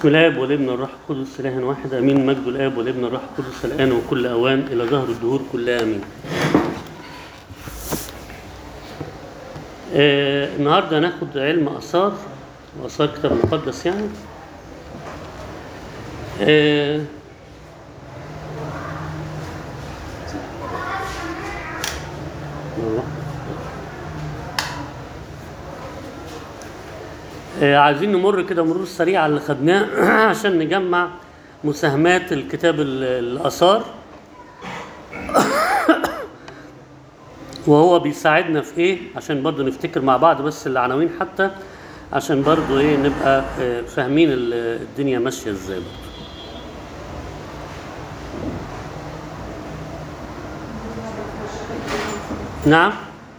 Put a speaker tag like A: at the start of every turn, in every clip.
A: بسم الاب والابن والروح القدس اله واحد امين مجد الاب والابن والروح القدس الان وكل اوان الى ظهر الدهور كلها امين آه النهارده هناخد علم اثار واثار كتاب مقدس يعني آه آه، عايزين نمر كده مرور سريع على اللي خدناه عشان نجمع مساهمات الكتاب ال- الآثار وهو بيساعدنا في ايه عشان برضو نفتكر مع بعض بس العناوين حتى عشان برضو ايه نبقى آه، فاهمين ال- الدنيا ماشية ازاي برضو. نعم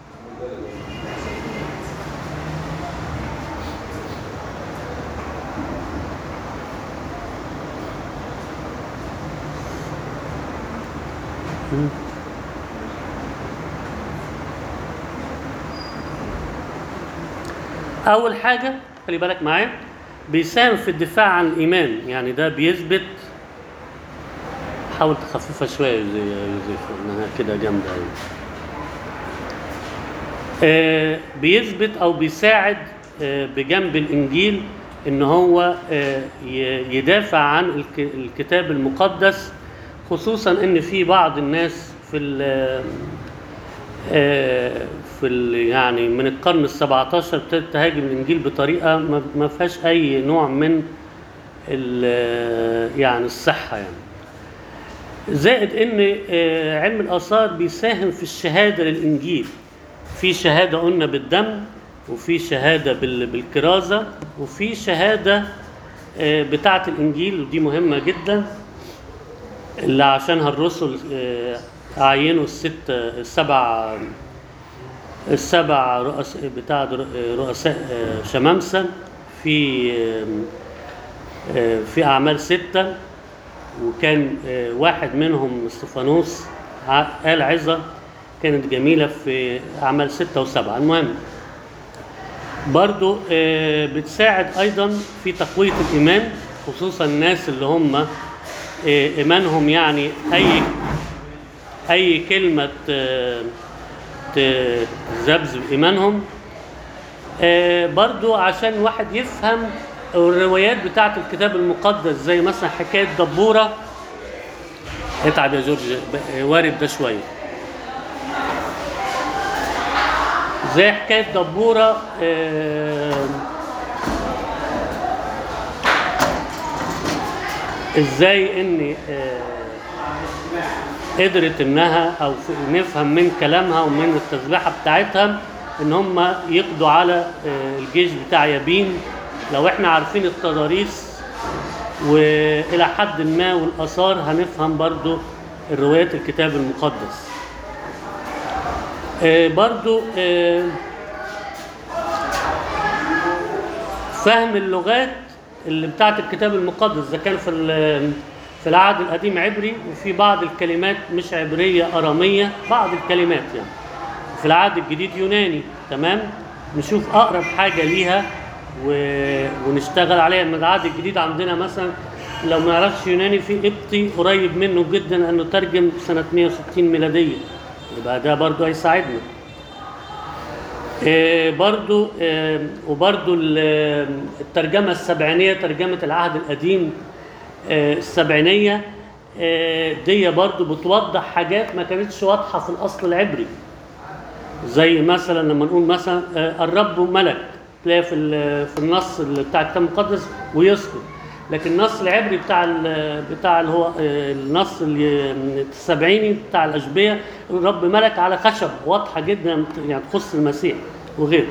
A: أول حاجة خلي بالك معايا بيساهم في الدفاع عن الإيمان يعني ده بيثبت حاول تخففها شوية زي زي إنها كده جامدة أوي آه، بيثبت أو بيساعد آه، بجنب الإنجيل إن هو آه، ي- يدافع عن الك- الكتاب المقدس خصوصا إن في بعض الناس في ال- آه، في ال- يعني من القرن ال 17 ابتدت تهاجم الانجيل بطريقه ما ما فيهاش اي نوع من ال- يعني الصحه يعني زائد ان آه، علم الاثار بيساهم في الشهاده للانجيل في شهاده قلنا بالدم وفي شهاده بال- بالكرازه وفي شهاده آه، بتاعه الانجيل ودي مهمه جدا اللي عشانها الرسل آه، عينوا الست السبع السبع رؤساء بتاع در- رؤساء آه، شمامسة في آم، آه، في أعمال ستة وكان آه، واحد منهم استفانوس ع- قال عظة كانت جميلة في أعمال ستة وسبعة المهم برضو آه، بتساعد أيضا في تقوية الإيمان خصوصا الناس اللي هم آه، إيمانهم يعني أي أي كلمة ت- ت- تذبذب إيمانهم آه، برضو عشان واحد يفهم الروايات بتاعة الكتاب المقدس زي مثلا حكاية دبورة اتعب يا جورج ب- وارد ده شوية زي حكاية دبورة آه، ازاي ان آه، قدرت انها او ف- نفهم من كلامها ومن التسبيحه بتاعتها ان هم يقضوا على آه، الجيش بتاع يابين لو احنا عارفين التضاريس والى حد ما والاثار هنفهم برضو الروايات الكتاب المقدس آه، برضو آه، فهم اللغات اللي بتاعت الكتاب المقدس اذا كان في ال- في العهد القديم عبري وفي بعض الكلمات مش عبريه اراميه بعض الكلمات يعني في العهد الجديد يوناني تمام نشوف اقرب حاجه ليها و... ونشتغل عليها من العهد الجديد عندنا مثلا لو ما نعرفش يوناني في قبطي قريب منه جدا لانه ترجم سنه 160 ميلاديه يبقى ده برضو هيساعدنا آه، برضو آه، وبرضو ال- الترجمة السبعينية ترجمة العهد القديم آه، السبعينية آه، دي برضو بتوضح حاجات ما كانتش واضحة في الأصل العبري زي مثلا لما نقول مثلا آه، الرب ملك تلاقي في ال- في النص اللي بتاع الكتاب المقدس ويسكت لكن النص العبري بتاع ال- بتاع اللي هو آه، النص اللي- السبعيني بتاع الاشبيه الرب ملك على خشب واضحه جدا يعني تخص المسيح وغيره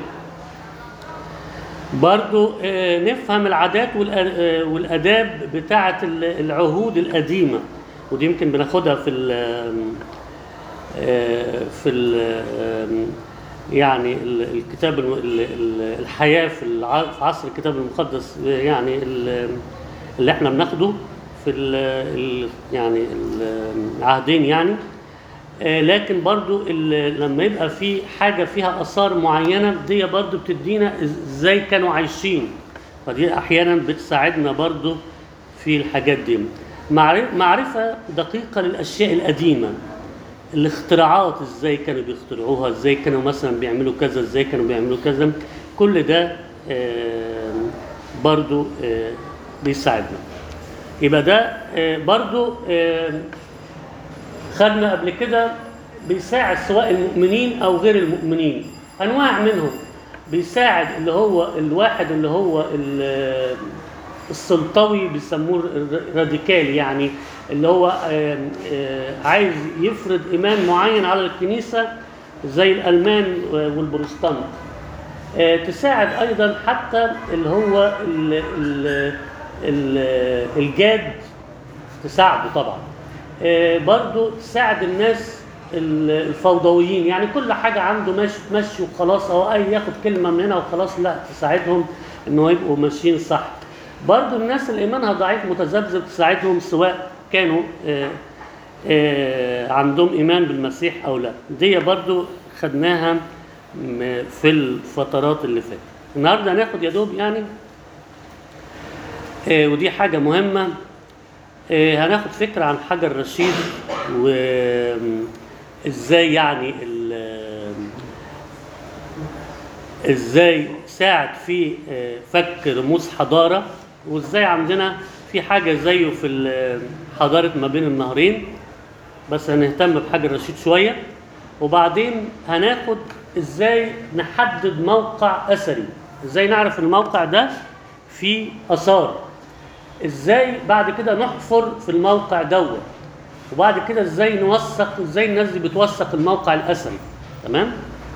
A: برضو آه، نفهم العادات والأ- آه، والاداب بتاعه ال- العهود القديمه ودي يمكن بناخدها في ال- آه، في ال- آم، يعني ال- الكتاب الم- ال- ال- الحياة في الع- في عصر الكتاب المقدس آه، يعني ال- اللي احنا بناخده في ال ال يعني العهدين يعني آه، لكن برضو ال- لما يبقى في حاجة فيها آثار معينة دي برضو بتدينا إز- ازاي كانوا عايشين فدي احيانا بتساعدنا برضو في الحاجات دي معرف- معرفه دقيقه للاشياء القديمه الاختراعات ازاي كانوا بيخترعوها ازاي كانوا مثلا بيعملوا كذا ازاي كانوا بيعملوا كذا كل ده آه، برضو آه، بيساعدنا يبقى ده آه، برضو آه، خدنا قبل كده بيساعد سواء المؤمنين او غير المؤمنين انواع منهم بيساعد اللي هو الواحد اللي هو ال- السلطوي بيسموه الراديكالي يعني اللي هو آم، آه، عايز يفرض ايمان معين على الكنيسه زي الالمان والبروتستانت آه، تساعد ايضا حتى اللي هو ال ال ال الجاد تساعده طبعا آه، برضو تساعد الناس ال- الفوضويين يعني كل حاجة عنده ماشي ماشي وخلاص أو أي ياخد كلمة من هنا وخلاص لا تساعدهم إنه يبقوا ماشيين صح برضو الناس اللي إيمانها ضعيف متذبذب تساعدهم سواء كانوا آه، آه، عندهم إيمان بالمسيح أو لا دي برضو خدناها م- في الفترات اللي فاتت النهارده هناخد يا دوب يعني آه، ودي حاجة مهمة آه، هناخد فكرة عن حجر رشيد وازاي يعني ال- ازاي ساعد في آه، فك رموز حضارة وازاي عندنا في حاجة زيه في ال- حضارة ما بين النهرين بس هنهتم بحجر رشيد شوية وبعدين هناخد ازاي نحدد موقع اثري ازاي نعرف الموقع ده فيه اثار ازاي بعد كده نحفر في الموقع دوت وبعد كده ازاي نوثق ازاي الناس دي بتوثق الموقع الاثري تمام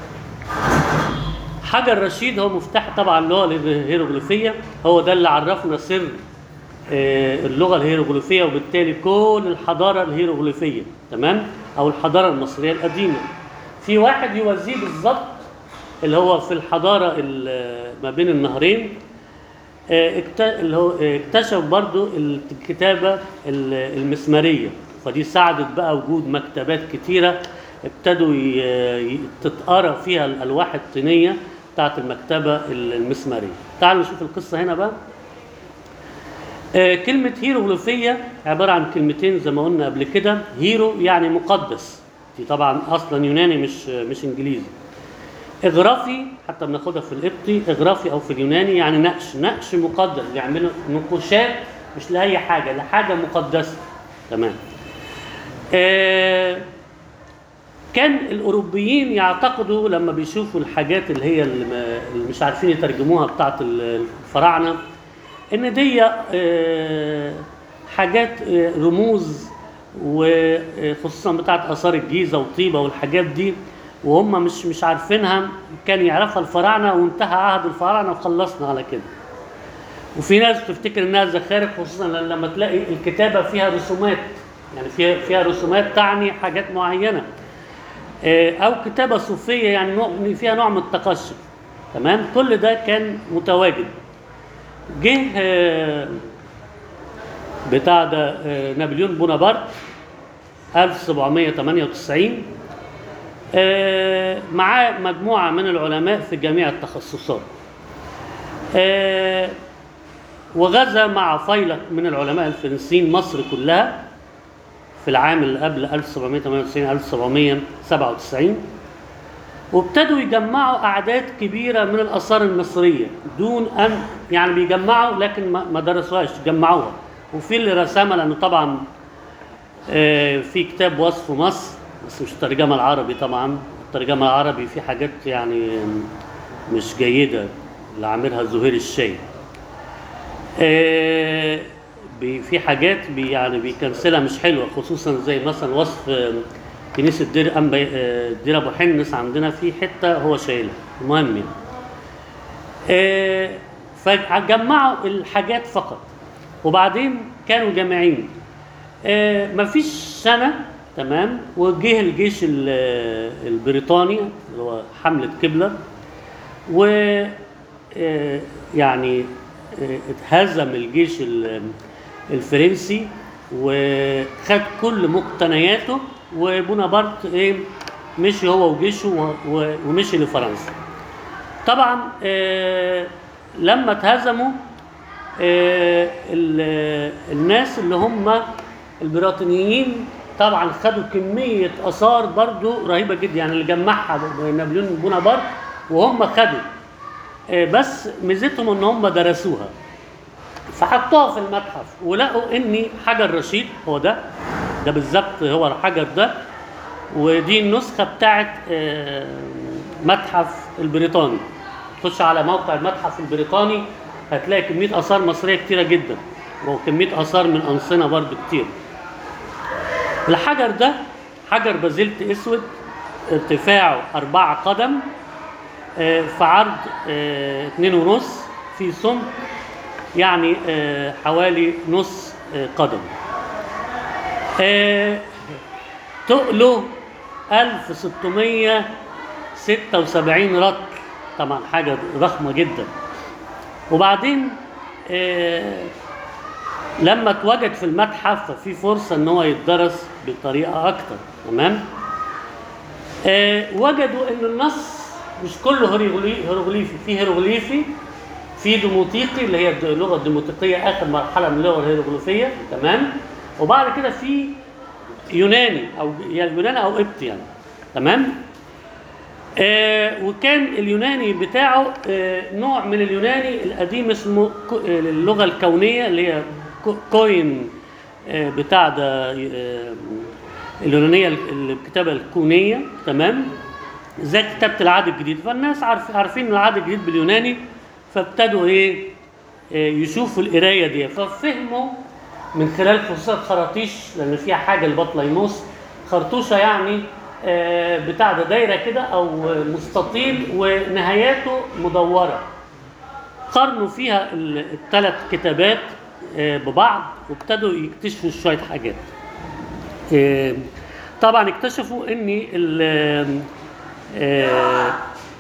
A: حجر رشيد هو مفتاح طبعا اللي هو الهيروغليفيه هو ده اللي عرفنا سر آه، اللغه الهيروغليفيه وبالتالي كل الحضاره الهيروغليفيه تمام او الحضاره المصريه القديمه في واحد يوازيه بالظبط اللي هو في الحضاره ال- ما بين النهرين آه، اكت- اللي هو آه، اكتشف برضو الكتابة ال- المسمارية فدي ساعدت بقى وجود مكتبات كتيرة ابتدوا ي- ي- تتقرا فيها الألواح الطينية بتاعت المكتبة ال- المسمارية تعالوا نشوف القصة هنا بقى آه، كلمة هيروغليفية عبارة عن كلمتين زي ما قلنا قبل كده هيرو يعني مقدس دي طبعا أصلا يوناني مش مش إنجليزي اغرافي حتى بناخدها في القبطي اغرافي او في اليوناني يعني نقش نقش مقدس بيعملوا نقوشات مش لاي حاجه لحاجه مقدسه تمام آه كان الاوروبيين يعتقدوا لما بيشوفوا الحاجات اللي هي اللي ما- اللي مش عارفين يترجموها بتاعت الفراعنه ان دي آه، حاجات آه، رموز وخصوصا بتاعت اثار الجيزه وطيبه والحاجات دي وهم مش مش عارفينها كان يعرفها الفراعنه وانتهى عهد الفراعنه وخلصنا على كده وفي ناس بتفتكر انها زخارف خصوصا لما تلاقي الكتابه فيها رسومات يعني فيها فيها رسومات تعني حاجات معينه آه، او كتابه صوفيه يعني نوع فيها نوع من التقشف تمام كل ده كان متواجد جه آه، بتاع ده آه، نابليون بونابرت 1798 آه، معاه مجموعة من العلماء في جميع التخصصات آه، وغزا مع فيلق من العلماء الفرنسيين مصر كلها في العام اللي قبل 1798 1797 وابتدوا يجمعوا أعداد كبيرة من الآثار المصرية دون أن يعني بيجمعوا لكن ما ما درسوهاش جمعوها وفي اللي رسمها لأنه طبعا آه، في كتاب وصف مصر بس مش الترجمة العربي طبعا الترجمة العربي في حاجات يعني مش جيدة اللي عاملها زهير الشاي آه، بي- في حاجات بي يعني بيكنسلها مش حلوة خصوصا زي مثلا وصف آه، كنيسة دير أنبا آه، دير أبو حنس عندنا في حتة هو شايلها المهم يعني آه، فجمعوا الحاجات فقط وبعدين كانوا جامعين آه، مفيش سنة تمام وجه الجيش ال- البريطاني اللي هو حملة كبلر و آه، يعني آه، اتهزم الجيش ال- الفرنسي وخد كل مقتنياته وبونابرت ايه مشي هو وجيشه و- و- ومشي لفرنسا طبعا آه، لما اتهزموا آه، ال- الناس اللي هم البريطانيين طبعا خدوا كميه اثار برضو رهيبه جدا يعني اللي جمعها نابليون بونابرت وهم خدوا آه، بس ميزتهم ان هم درسوها فحطوها في المتحف ولقوا ان حجر رشيد هو ده ده بالظبط هو الحجر ده ودي النسخه بتاعت آه، متحف البريطاني تخش على موقع المتحف البريطاني هتلاقي كميه اثار مصريه كتيره جدا وكميه اثار من انصنه برضو كتير الحجر ده حجر بازلت اسود ارتفاعه أربعة قدم آه، في عرض آه، اتنين ونص في سمك يعني آه، حوالي نص آه، قدم آه، تقله 1676 رطل طبعا حاجة ضخمة جدا وبعدين آه، لما اتوجد في المتحف ففي فرصة ان هو يتدرس بطريقة اكتر تمام آه، وجدوا ان النص مش كله هيروغلي- هيروغليفي في هيروغليفي في ديموتيقي اللي هي الد- اللغه الديموتيقيه اخر مرحله من اللغه الهيروغليفيه تمام وبعد كده في يوناني او يا يوناني او قبطي يعني تمام آه وكان اليوناني بتاعه آه نوع من اليوناني القديم اسمه كو- آه اللغه الكونيه اللي هي كو- كوين آه بتاع ده آه اليونانيه ال- الكتابه الكونيه تمام زي كتابه العهد الجديد فالناس عارف عارفين العهد الجديد باليوناني فابتدوا ايه آه، يشوفوا القرايه دي ففهموا من خلال خصوصا خراطيش لان فيها حاجه البطليموس خرطوشه يعني آه، بتاع ده دايره كده او مستطيل ونهاياته مدوره قارنوا فيها الثلاث كتابات آه، ببعض وابتدوا يكتشفوا شويه حاجات آه، طبعا اكتشفوا ان ال- آه،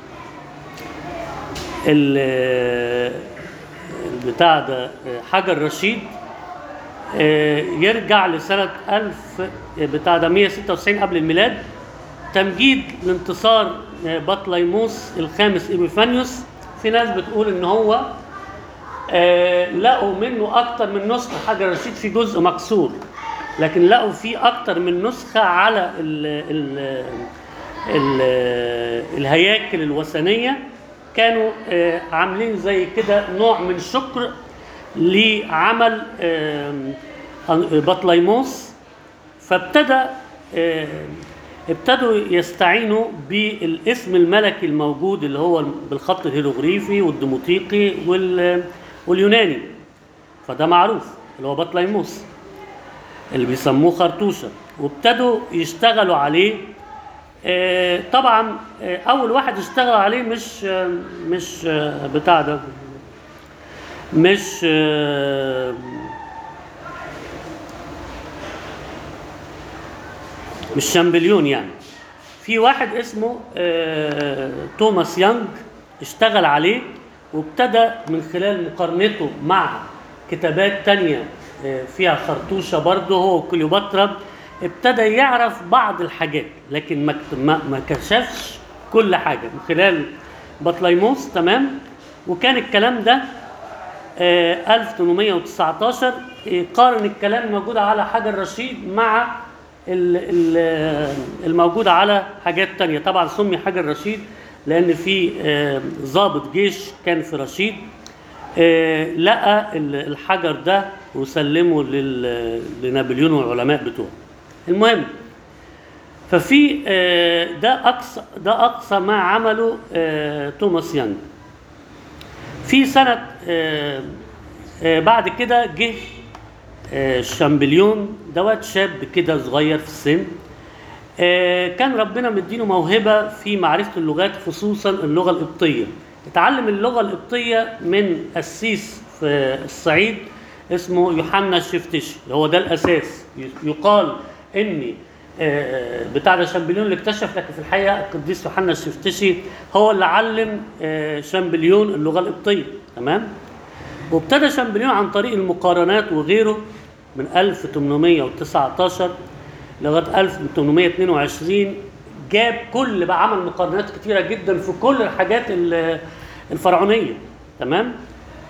A: ال- البتاع ده آه، حجر رشيد آه، يرجع لسنة 1000 بتاع ده 196 قبل الميلاد تمجيد لانتصار آه، بطليموس الخامس إبيفانيوس في ناس بتقول ان هو آه، لقوا منه اكتر من نسخه حجر رشيد في جزء مكسور لكن لقوا فيه اكتر من نسخه على ال ال ال الهياكل الوثنيه كانوا آه، عاملين زي كده نوع من شكر لعمل آم، بطليموس فابتدى آه، ابتدوا يستعينوا بالاسم الملكي الموجود اللي هو بالخط الهيروغليفي والديموتيقي وال- واليوناني فده معروف اللي هو بطليموس اللي بيسموه خرطوشة وابتدوا يشتغلوا عليه آه، طبعا آه، اول واحد اشتغل عليه مش آه، مش آه، بتاع ده مش آه، مش شامبليون يعني في واحد اسمه آه، توماس يانج اشتغل عليه وابتدى من خلال مقارنته مع كتابات تانية آه، فيها خرطوشة برضه هو وكليوباترا ابتدى يعرف بعض الحاجات لكن ما كت- ما ما كشفش كل حاجة من خلال بطليموس تمام وكان الكلام ده آه، 1819 آه، قارن الكلام الموجود على حجر رشيد مع ال- ال- الموجود على حاجات تانية طبعا سمي حجر رشيد لأن في آه، ضابط جيش كان في رشيد آه، لقى ال- الحجر ده وسلمه لل- لنابليون والعلماء بتوعه المهم ففي آه، ده أقصى ده أقصى ما عمله آه، توماس يانج في سنة آه، آه، بعد كده جه آه، الشامبليون دوت شاب كده صغير في السن آه، كان ربنا مدينه موهبة في معرفة اللغات خصوصا اللغة القبطية اتعلم اللغة القبطية من قسيس في الصعيد اسمه يوحنا الشفتشي هو ده الأساس يقال إن آه، بتاع ده شامبليون اللي اكتشف لكن في الحقيقة القديس يوحنا الشفتشي هو اللي علم آه، شامبليون اللغة القبطية تمام وابتدى شامبليون عن طريق المقارنات وغيره من 1819 لغايه 1822 جاب كل بقى عمل مقارنات كتيره جدا في كل الحاجات ال- الفرعونيه تمام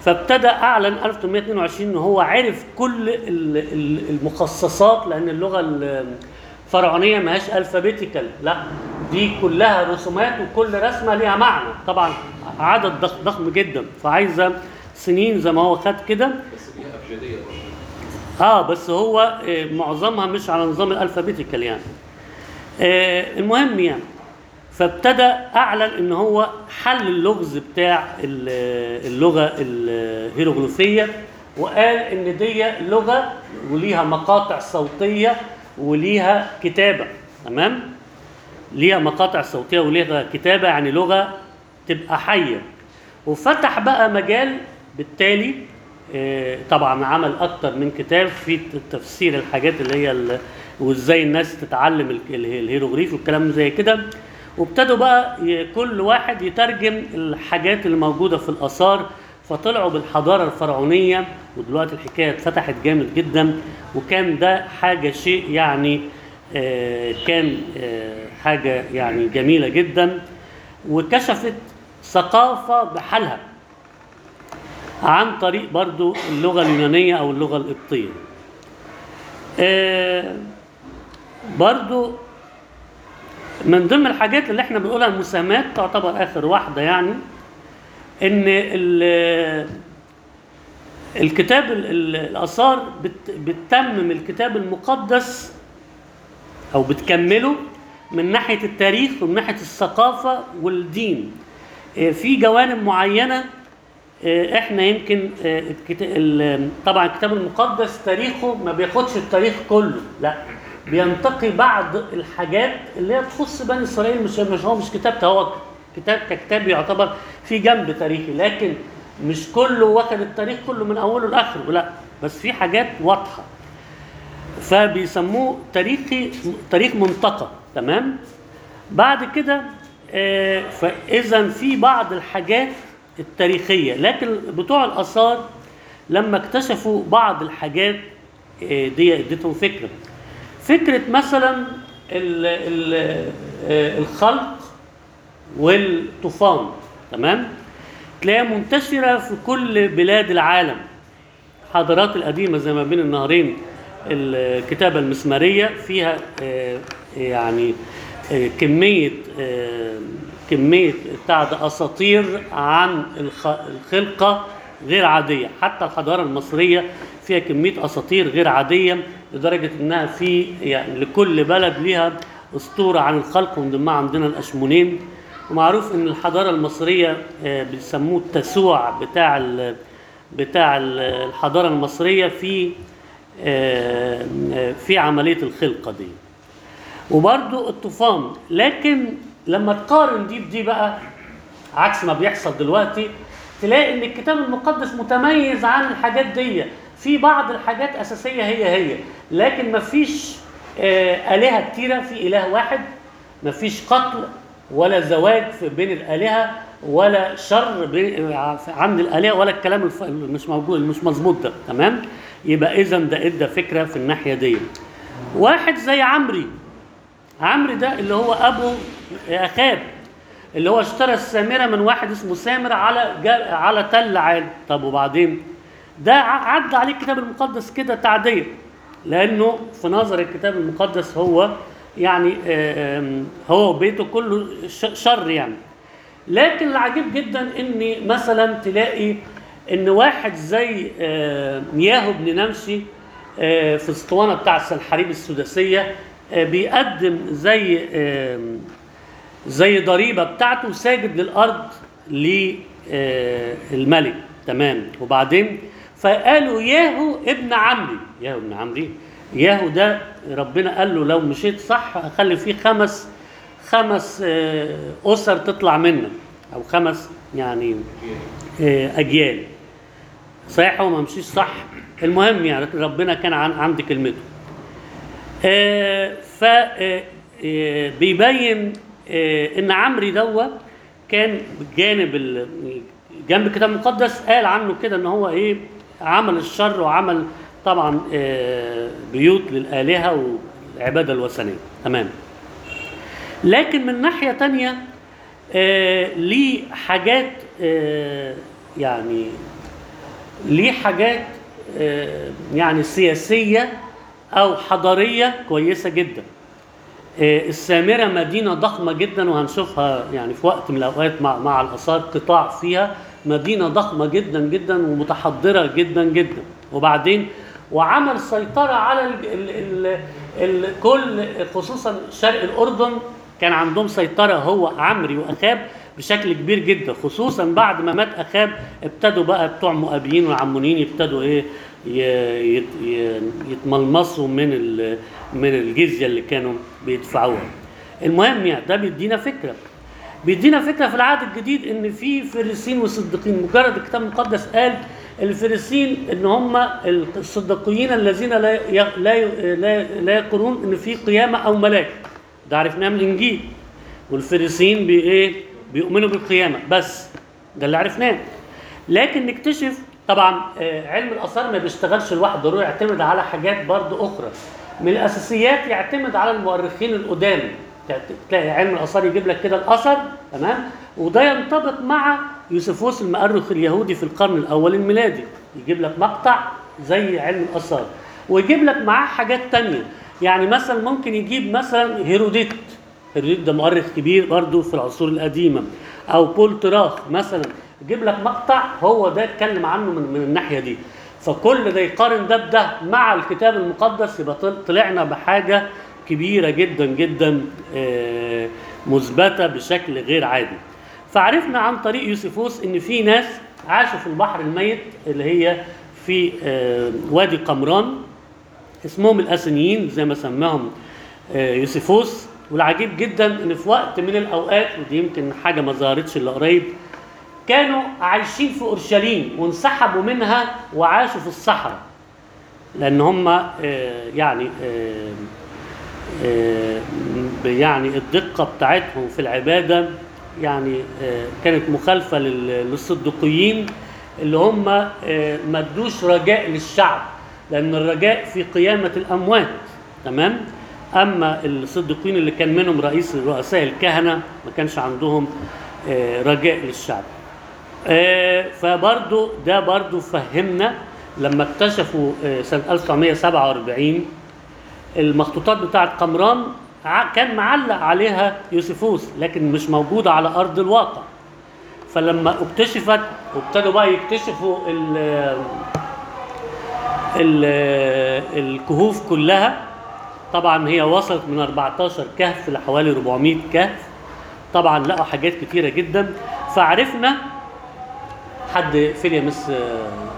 A: فابتدى اعلن 1822 ان هو عرف كل ال- ال- المخصصات لان اللغه الفرعونيه ما هياش الفابيتيكال لا دي كلها رسومات وكل رسمه ليها معنى طبعا عدد ضخ- ضخم جدا فعايزه سنين زي ما هو خد كده
B: بس فيها ابجديه برضه
A: اه بس هو آه، معظمها مش على نظام الالفابيتيكال يعني آه المهم يعني فابتدى اعلن ان هو حل اللغز بتاع ال- اللغه الهيروغليفيه وقال ان دي لغه وليها مقاطع صوتيه وليها كتابه تمام ليها مقاطع صوتيه وليها كتابه يعني لغه تبقى حيه وفتح بقى مجال بالتالي آه، طبعا عمل اكتر من كتاب في تفسير الحاجات اللي هي ال- وازاي الناس تتعلم ال- ال- الهيروغليف والكلام زي كده وابتدوا بقى ي- كل واحد يترجم الحاجات اللي موجوده في الاثار فطلعوا بالحضاره الفرعونيه ودلوقتي الحكايه اتفتحت جامد جدا وكان ده حاجه شيء يعني آه، كان آه، حاجه يعني جميله جدا وكشفت ثقافه بحالها عن طريق برضو اللغة اليونانية أو اللغة القبطية آه، برضو من ضمن الحاجات اللي احنا بنقولها المساهمات تعتبر آخر واحدة يعني إن ال- الكتاب ال- ال- الآثار بت- بتتمم الكتاب المقدس أو بتكمله من ناحية التاريخ ومن ناحية الثقافة والدين آه، في جوانب معينة آه، احنا يمكن آه، الكتا- ال- طبعا الكتاب المقدس تاريخه ما بياخدش التاريخ كله لا بينتقي بعض الحاجات اللي هي تخص بني اسرائيل مش مش هو مش كتاب هو كتاب ككتاب يعتبر في جنب تاريخي لكن مش كله واخد التاريخ كله من اوله لاخره لا بس في حاجات واضحه فبيسموه تاريخي تاريخ منطقه تمام بعد كده آه، فاذا في بعض الحاجات التاريخيه لكن بتوع الاثار لما اكتشفوا بعض الحاجات آه، دي اديتهم فكره فكره مثلا ال ال آه، الخلق والطوفان تمام تلاقيها منتشره في كل بلاد العالم الحضارات القديمه زي ما بين النهرين الكتابه المسماريه فيها آه، يعني آه، كميه آه، كميه بتاع ده اساطير عن الخ- الخلقه غير عاديه حتى الحضاره المصريه فيها كميه اساطير غير عاديه لدرجه انها في يعني لكل بلد ليها اسطوره عن الخلق ومن ضمنها عندنا الاشمونين ومعروف ان الحضاره المصريه آه، بيسموه التسوع بتاع ال- بتاع ال- الحضاره المصريه في آه، آه، في عمليه الخلقه دي وبرضو الطوفان لكن لما تقارن دي بدي بقى عكس ما بيحصل دلوقتي تلاقي ان الكتاب المقدس متميز عن الحاجات دي في بعض الحاجات اساسيه هي هي لكن ما فيش آه، الهه كتيره في اله واحد ما فيش قتل ولا زواج في بين الالهه ولا شر بين- عند الالهه ولا الكلام الف- مش موجود مش مظبوط ده تمام يبقى اذا ده ادى فكره في الناحيه دي واحد زي عمري عمرو ده اللي هو ابو اخاب اللي هو اشترى السامره من واحد اسمه سامر على جا على تل عال طب وبعدين ده ع- عدى عليه الكتاب المقدس كده تعديه لانه في نظر الكتاب المقدس هو يعني آم، هو وبيته كله ش- شر يعني لكن العجيب جدا ان مثلا تلاقي ان واحد زي آه، مياهو بن نمشي آه، في اسطوانه بتاع السنحريب السداسيه آه، بيقدم زي آم، زي ضريبه بتاعته ساجد للارض للملك تمام وبعدين فقالوا ياهو ابن عمري ياهو ابن عمري ياهو ده ربنا قال له لو مشيت صح هخلي فيه خمس خمس آه، اسر تطلع منك او خمس يعني آه، اجيال صحيح هو ما مشيش صح المهم يعني ربنا كان عن عند كلمته ف آه، آه، بيبين آه، ان عمري دوا كان بجانب ال- جنب الكتاب المقدس قال عنه كده ان هو ايه عمل الشر وعمل طبعا آه، بيوت للآلهة والعبادة الوثنية تمام لكن من ناحية تانية آه، ليه حاجات آه، يعني ليه حاجات آه، يعني سياسيه او حضاريه كويسه جدا آه، السامره مدينه ضخمه جدا وهنشوفها يعني في وقت من الاوقات مع مع الاثار قطاع فيها مدينه ضخمه جدا جدا ومتحضره جدا جدا وبعدين وعمل سيطره على ال ال ال ال كل خصوصا شرق الاردن كان عندهم سيطره هو عمري واخاب بشكل كبير جدا خصوصا بعد ما مات اخاب ابتدوا بقى بتوع مؤابيين والعمونيين يبتدوا ايه ي- يت- ي- يتملمصوا من ال- من الجزيه اللي كانوا بيدفعوها المهم يعني ده بيدينا فكره بيدينا فكره في العهد الجديد ان في فريسين وصديقين مجرد الكتاب المقدس قال الفريسين ان هم الصديقيين الذين لا ي- لا ي- لا لا يقولون ان في قيامه او ملاك ده عرفناه من الانجيل والفريسين بي ايه بيؤمنوا بالقيامه بس ده اللي عرفناه لكن نكتشف طبعا آه، علم الاثار ما بيشتغلش لوحده ضروري يعتمد على حاجات برضو اخرى من الاساسيات يعتمد على المؤرخين القدام تعت- تلاقي علم الاثار يجيب لك كده الاثر تمام وده ينطبق مع يوسفوس المؤرخ اليهودي في القرن الاول الميلادي يجيب لك مقطع زي علم الاثار ويجيب لك معاه حاجات تانية يعني مثلا ممكن يجيب مثلا هيروديت هيروديت ده مؤرخ كبير برضو في العصور القديمة أو بول تراخ مثلا يجيب لك مقطع هو ده اتكلم عنه من, من الناحية دي فكل ده يقارن ده بده مع الكتاب المقدس يبقى طل- طلعنا بحاجة كبيرة جدا جدا آه، مثبتة بشكل غير عادي فعرفنا عن طريق يوسفوس ان في ناس عاشوا في البحر الميت اللي هي في آه، وادي قمران اسمهم الاسنيين زي ما سماهم آه، يوسفوس والعجيب جدا ان في وقت من الاوقات ودي يمكن حاجه ما ظهرتش الا قريب كانوا عايشين في اورشليم وانسحبوا منها وعاشوا في الصحراء لان هم آه، يعني آه، آه، يعني الدقه بتاعتهم في العباده يعني آه، كانت مخالفه لل- للصدقيين اللي هم آه، ما ادوش رجاء للشعب لان الرجاء في قيامه الاموات تمام اما الصديقين اللي كان منهم رئيس رؤساء الكهنه ما كانش عندهم آه، رجاء للشعب آه، فبرضو ده برضو فهمنا لما اكتشفوا آه، سنه 1947 المخطوطات بتاعه قمران ع- كان معلق عليها يوسفوس لكن مش موجوده على ارض الواقع فلما اكتشفت وابتدوا بقى يكتشفوا ال ال الكهوف كلها طبعا هي وصلت من 14 كهف لحوالي 400 كهف طبعا لقوا حاجات كتيره جدا فعرفنا حد فين يا مس آه،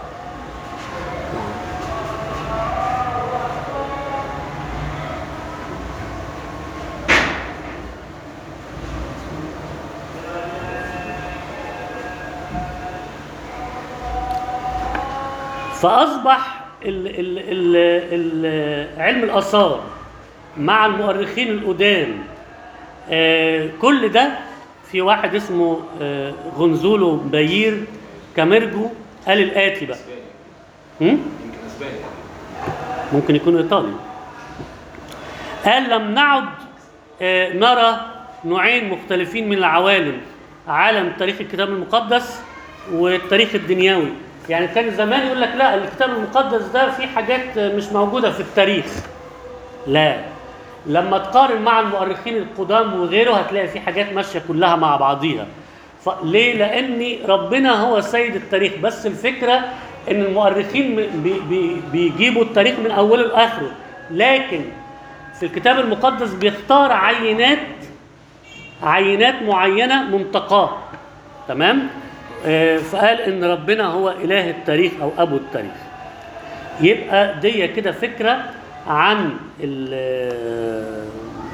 A: فاصبح ال ال ال ال علم الاثار مع المؤرخين القدام آه كل ده في واحد اسمه آه غنزولو باير كاميرجو قال الاتي بقى
B: اسباني
A: هم؟
B: يمكن اسباني
A: ممكن يكون ايطالي قال لم نعد آه، نرى نوعين مختلفين من العوالم عالم تاريخ الكتاب المقدس والتاريخ الدنيوي يعني كان زمان يقول لك لا الكتاب المقدس ده فيه حاجات آه، مش موجوده في التاريخ لا لما تقارن مع المؤرخين القدام وغيره هتلاقي في حاجات ماشيه كلها مع بعضيها ليه؟ لان ربنا هو سيد التاريخ بس الفكره ان المؤرخين بي بي بيجيبوا التاريخ من اوله لاخره لكن في الكتاب المقدس بيختار عينات عينات معينه منتقاه تمام؟ آه، فقال ان ربنا هو اله التاريخ او ابو التاريخ يبقى دي كده فكره عن ال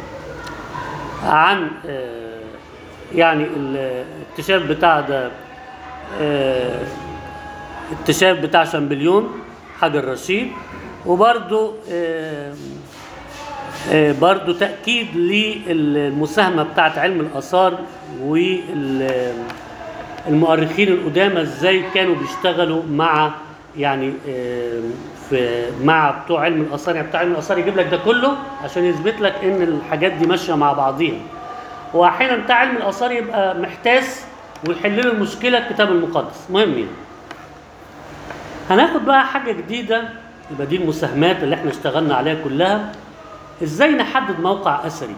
A: عن آه، يعني الاكتشاف بتاع ده آه، اكتشاف بتاع شامبليون حجر رشيد وبرده برضو تأكيد للمساهمة بتاعت علم الآثار والمؤرخين القدامى ازاي كانوا بيشتغلوا مع يعني آه، في مع بتوع علم الآثار يعني بتاع علم الآثار يجيب لك ده كله عشان يثبت لك إن الحاجات دي ماشية مع بعضيها وأحيانا بتاع علم الآثار يبقى محتاس ويحل له المشكلة الكتاب المقدس مهم يعني هناخد بقى حاجة جديدة يبقى دي المساهمات اللي احنا اشتغلنا عليها كلها ازاي نحدد موقع اثري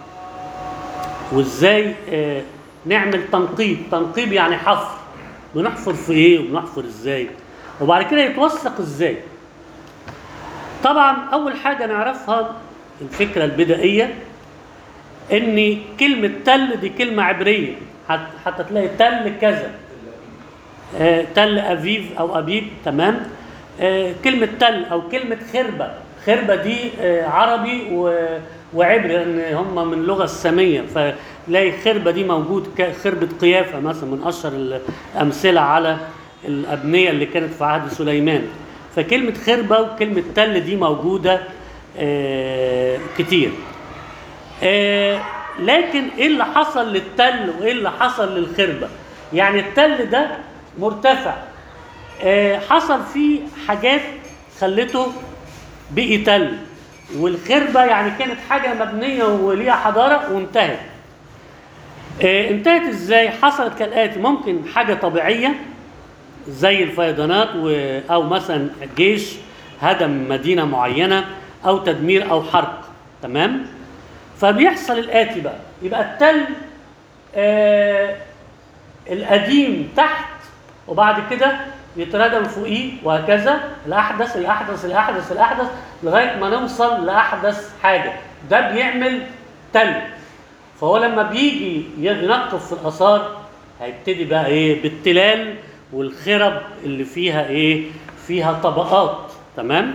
A: وازاي آه، نعمل تنقيب تنقيب يعني حفر بنحفر في ايه وبنحفر ازاي وبعد كده يتوثق ازاي طبعا اول حاجه نعرفها الفكره البدائيه ان كلمه تل دي كلمه عبريه حت- حتى تلاقي تل كذا آه، تل افيف او ابيب تمام آه، كلمه تل او كلمه خربه خربه دي آه، عربي و- وعبري لان هم من اللغه الساميه فتلاقي خربه دي موجود ك- خربه قيافه مثلا من اشهر الامثله على الابنيه اللي كانت في عهد سليمان فكلمه خربه وكلمه تل دي موجوده آه، كتير آه، لكن ايه اللي حصل للتل وايه اللي حصل للخربه يعني التل ده مرتفع آه، حصل فيه حاجات خلته بقي تل والخربه يعني كانت حاجه مبنيه وليها حضاره وانتهت آه، انتهت ازاي حصلت كالاتي ممكن حاجه طبيعيه زي الفيضانات و... او مثلا جيش هدم مدينه معينه او تدمير او حرق تمام فبيحصل الاتي بقى يبقى التل آه القديم تحت وبعد كده يتردم فوقيه وهكذا الاحدث الاحدث الاحدث الاحدث لغايه ما نوصل لاحدث حاجه ده بيعمل تل فهو لما بيجي ينقف في الاثار هيبتدي بقى ايه بالتلال والخرب اللي فيها ايه فيها طبقات تمام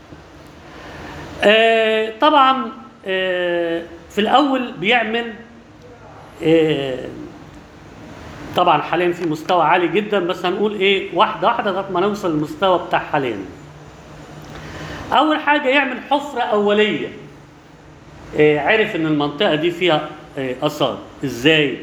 A: آه طبعا آه في الاول بيعمل آه طبعا حاليا في مستوى عالي جدا بس هنقول ايه واحده واحده لغايه ما نوصل للمستوى بتاع حاليا اول حاجه يعمل حفره اوليه آه عرف ان المنطقه دي فيها آه اثار ازاي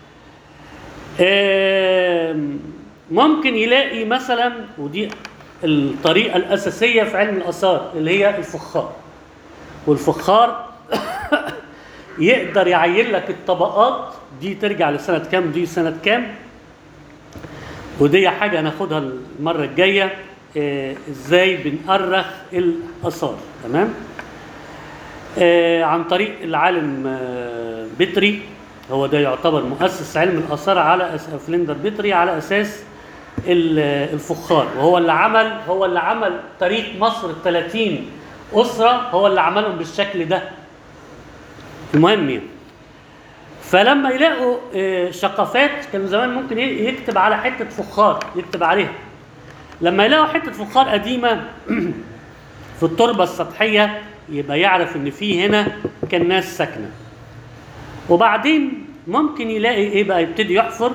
A: آه ممكن يلاقي مثلا ودي الطريقه الاساسيه في علم الاثار اللي هي الفخار والفخار يقدر يعين لك الطبقات دي ترجع لسنة كام دي سنة كام ودي حاجة هناخدها المرة الجاية آه ازاي بنأرخ الآثار تمام آه عن طريق العالم آه بتري هو ده يعتبر مؤسس علم الآثار على أس... فليندر بتري على أساس ال- الفخار وهو اللي عمل هو اللي عمل تاريخ مصر ال 30 أسرة هو اللي عملهم بالشكل ده المهم يعني فلما يلاقوا آه، شقفات كانوا زمان ممكن ي- يكتب على حته فخار يكتب عليها لما يلاقوا حته فخار قديمه في التربه السطحيه يبقى يعرف ان في هنا كان ناس ساكنه وبعدين ممكن يلاقي ايه بقى يبتدي يحفر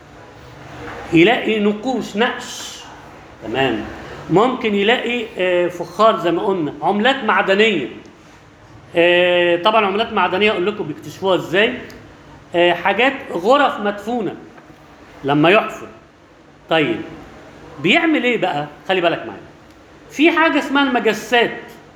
A: يلاقي نقوش نقش تمام ممكن يلاقي آه، فخار زي ما قلنا عملات معدنيه آه، طبعا عملات معدنيه اقول لكم بيكتشفوها ازاي آه، حاجات غرف مدفونه لما يحفر طيب بيعمل ايه بقى خلي بالك معايا في حاجه اسمها المجسات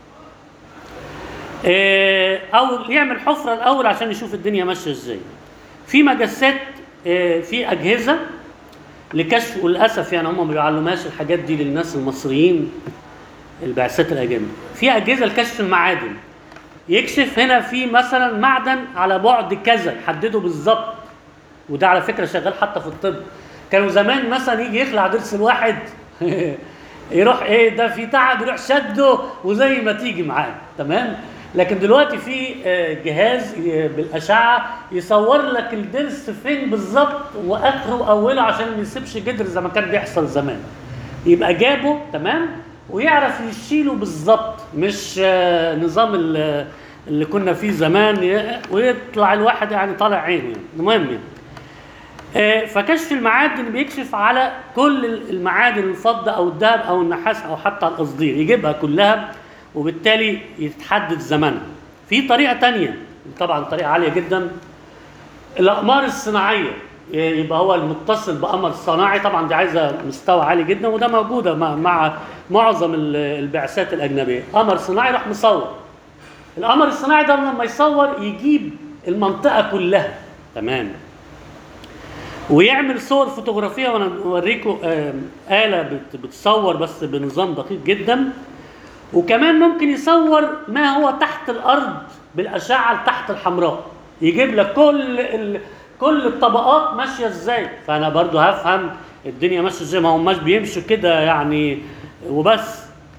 A: آه، او يعمل حفره الاول عشان يشوف الدنيا ماشيه ازاي في مجسات آه، في اجهزه لكشف وللاسف يعني هم ما بيعلموهاش الحاجات دي للناس المصريين البعثات الاجانب في اجهزه لكشف المعادن يكشف هنا في مثلا معدن على بعد كذا يحدده بالظبط وده على فكره شغال حتى في الطب كانوا زمان مثلا يجي يخلع ضرس الواحد يروح ايه ده في تعب يروح شده وزي ما تيجي معاه تمام لكن دلوقتي في آه، جهاز ي- بالاشعه يصور لك الضرس فين بالظبط واخره واوله عشان ما يسيبش جدر زي ما كان بيحصل زمان يبقى جابه تمام ويعرف يشيله بالظبط مش آه، نظام ال- اللي كنا فيه زمان ي- ويطلع الواحد يعني طالع عينه يعني المهم يعني آه، فكشف المعادن بيكشف على كل المعادن الفضة أو الذهب أو النحاس أو حتى القصدير يجيبها كلها وبالتالي يتحدد زمنها في طريقة تانية طبعا طريقة عالية جدا الأقمار الصناعية يبقى هو المتصل بقمر صناعي طبعا دي عايزة مستوى عالي جدا وده موجودة مع, مع معظم ال- البعثات الأجنبية قمر صناعي راح مصور القمر الصناعي ده لما يصور يجيب المنطقة كلها تمام ويعمل صور فوتوغرافيه وانا اوريكم آم، آلة بت- بتصور بس بنظام دقيق جدا وكمان ممكن يصور ما هو تحت الارض بالاشعه تحت الحمراء يجيب لك كل ال... كل الطبقات ماشيه ازاي فانا برضو هفهم الدنيا ماشيه ازاي ما هماش بيمشوا كده يعني وبس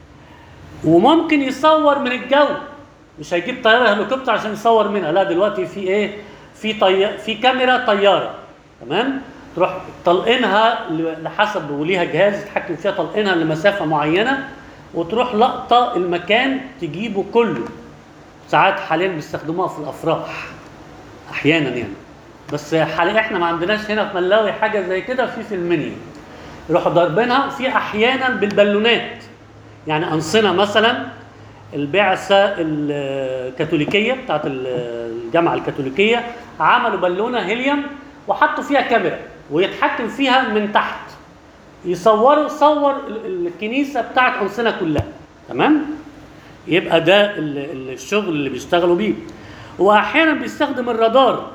A: وممكن يصور من الجو مش هيجيب طياره هليكوبتر عشان يصور منها لا دلوقتي في ايه في طي... في كاميرا طياره تمام تروح طلقينها ل- لحسب وليها جهاز يتحكم فيها طلقينها لمسافه معينه وتروح لقطه المكان تجيبه كله ساعات حاليا بيستخدموها في الافراح احيانا يعني بس حاليا احنا ما عندناش هنا في ملاوي حاجه زي كده في في المنيا يروحوا ضاربينها في احيانا بالبالونات يعني انصنه مثلا البعثه الكاثوليكيه بتاعت الجامعه الكاثوليكيه عملوا بالونه هيليوم وحطوا فيها كاميرا ويتحكم فيها من تحت يصوروا صور ال- الكنيسه بتاعت انصنه كلها تمام يبقى ده ال- ال- الشغل اللي بيشتغلوا بيه واحيانا بيستخدم الرادار